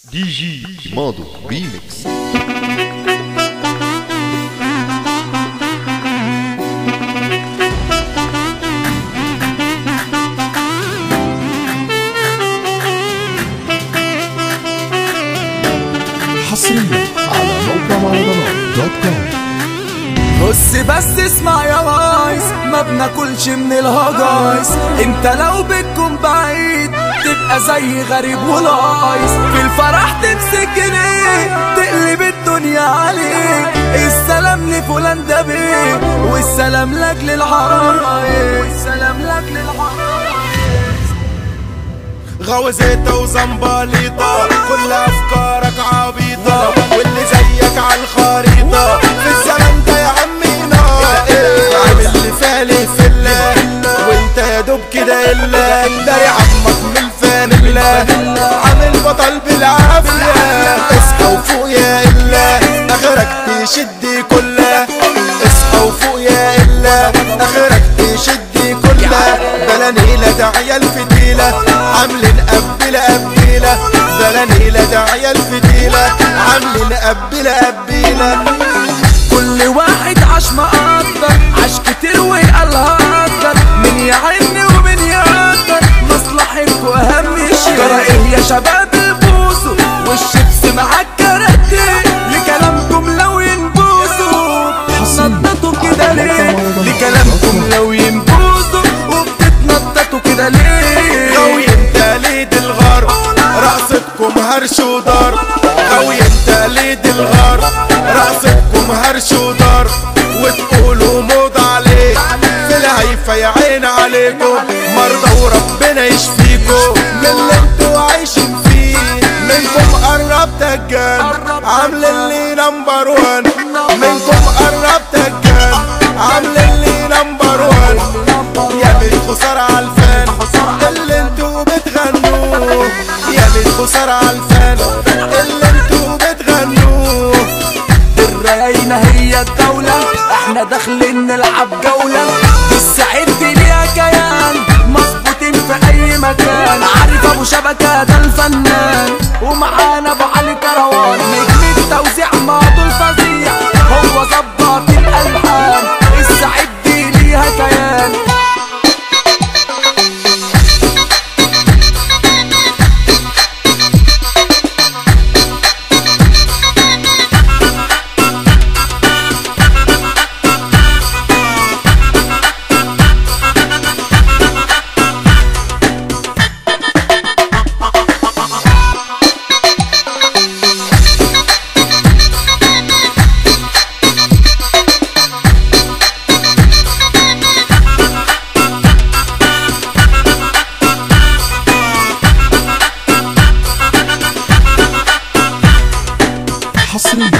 دي جي ماضو ريميكس حصريا على موقع مهرجانات دوت كوم بص بس اسمع يا رايس ما بناكلش من الهجايس انت لو بتكون بعيد تبقى زي غريب ولايس في الفرح تمسك جنيه تقلب الدنيا عليك السلام لفلان ده بيه والسلام لاجل العرايس والسلام لاجل العرايس غوزيته وزنبليطة كل أفكارك عبيطة واللي زيك على الخريطة في الزمن ده يا عمي نار عامل لي فالي في الله وانت يا دوب كده إلا داري عمك من الفانيلا عامل بطل بالعافية اصحى وفوق يا إلا آخرك تشد كلها اصحى وفوق يا إلا آخرك تشد كلها بلا نيلة ده عيال فتيلة عاملين قبيلة قبيلة بلا نيلة ده عيال فتيلة عاملين قبيلة قبيلة كل واحد عاش مقدر عاش كتير وقال هقدر من يعن ومن يقدر مصلحتكوا اهم شيء ترى ايه يا شباب البوسو والشيبس مع الكاراتيه لكلامكم لو ينبوسوا نططوا كده ليه لكلامكم لو ينبوسوا وبتتنططوا كده ليه غاوي انت ليد الغار رقصتكم هرش ودار غاوي انت ليد الغار رقصتكم هرش ودار وتقولوا موضة عليه في الهيفا يا عين عليكم مرضى وربنا يشفيكم من اللي انتوا عايشين فيه منكم قربت الجن عامل اللي نمبر وان منكم قربت الجن عامل اللي نمبر وان يا بنت خسارة على الفن اللي انتوا بتغنوه يا بنت خسارة على الفن اللي انتوا بتغنوه الراينة هي الدولة احنا داخلين نلعب جولة السعيد دي ليها كيان مظبوطين في اي مكان عارف ابو شبكة ده الفنان ومعانا ابو علي كروان نجم التوزيع ماضو الفظيع هو ظبط الالحان السعيد دي ليها كيان حصريا